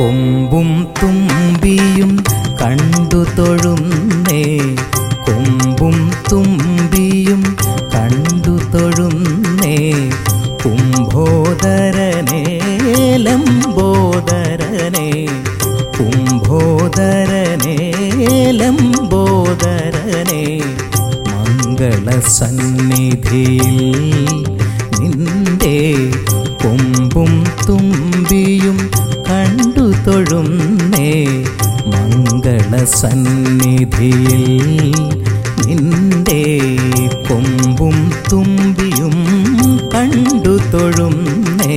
കൊമ്പും തുമ്പിയും കണ്ടു തൊഴുന്നേ കൊമ്പും തുമ്പിയും കണ്ടു തൊഴുന്നേ കുംഭോദരനേ ലംബോദരനേ കുംഭോദരനേ ലംബോദരനേ മംഗളസന്നിധിയിൽ നിന്റെ കൊമ്പും തുമ്പിയും കണ്ടു തൊഴുന്നേ മംഗളസന്നിധിയിൽ നിന്റെ കൊമ്പും തുമ്പിയും കണ്ടു തൊഴുന്നേ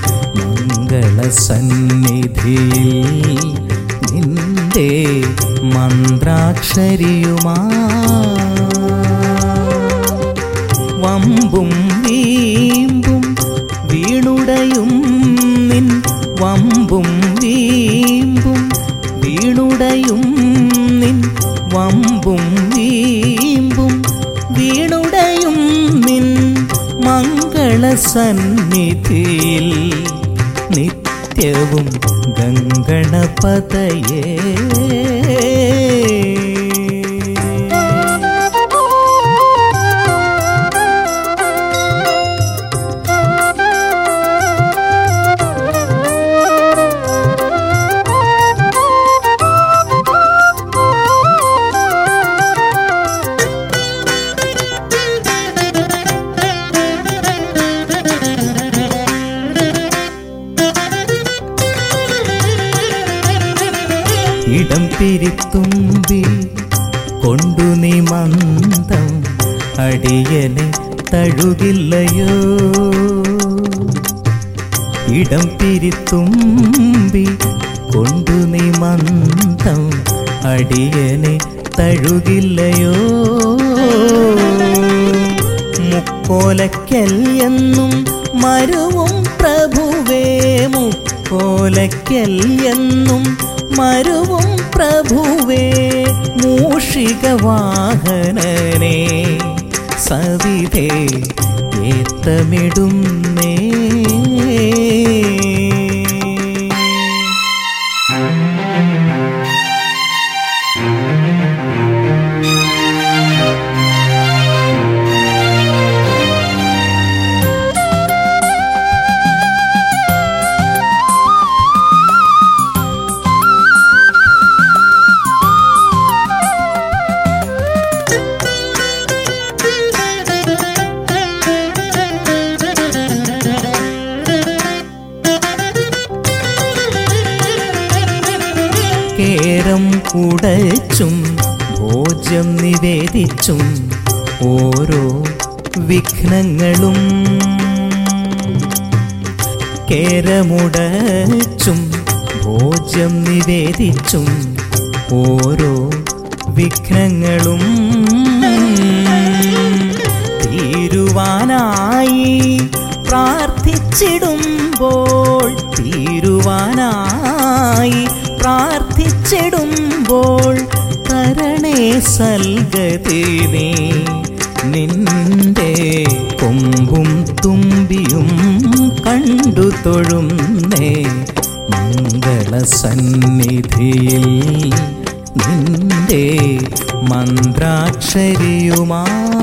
മംഗളസന്നിധിയിൽ നിന്റെ മന്ത്രാക്ഷരിയുമാ വമ്പും വീമ്പും വീണുടയും നിൻ വമ്പും വീമ്പും വീണുടയും നിൻ വമ്പും വീമ്പും വീണുടയും നിൻ മംഗളസന്നിധിയിൽ നിത്യവും ഗംഗണപതയേ ഇടം പിരിത്തുമ്പി കൊണ്ടു നീ മന്ദം അടിയനെ തഴുകില്ലയോ ഇടം പിരിത്തുമ്പി കൊണ്ടു നീ മന്ദം അടിയനെ തഴുകില്ലയോ മുക്കോലക്കൽ എന്നും മരുവും പ്രഭുവേ മുക്കോലക്കൽ എന്നും മരുവും പ്രഭുവേ മൂഷിക വാഹനനെ സവിധേ ഏത്തമിടുന്നേ കേരം ഉടച്ചും ഭോജ്യം നിവേദിച്ചും ഓരോ വിഘ്നങ്ങളും കേരമുടച്ചും ഭോജ്യം നിവേദിച്ചും ഓരോ വിഘ്നങ്ങളും തീരുവാനായി പ്രാർത്ഥിച്ചിടുമ്പോൾ തീരുവാനായി പ്രാർത്ഥിച്ചിടുമ്പോൾ തരണേ സൽഗതി നീ നിന്റെ കൊമ്പും തുമ്പിയും കണ്ടു തൊഴുന്നേ മംഗളസന്നിധിയിൽ നിന്റെ മന്ത്രാക്ഷരിയുമാ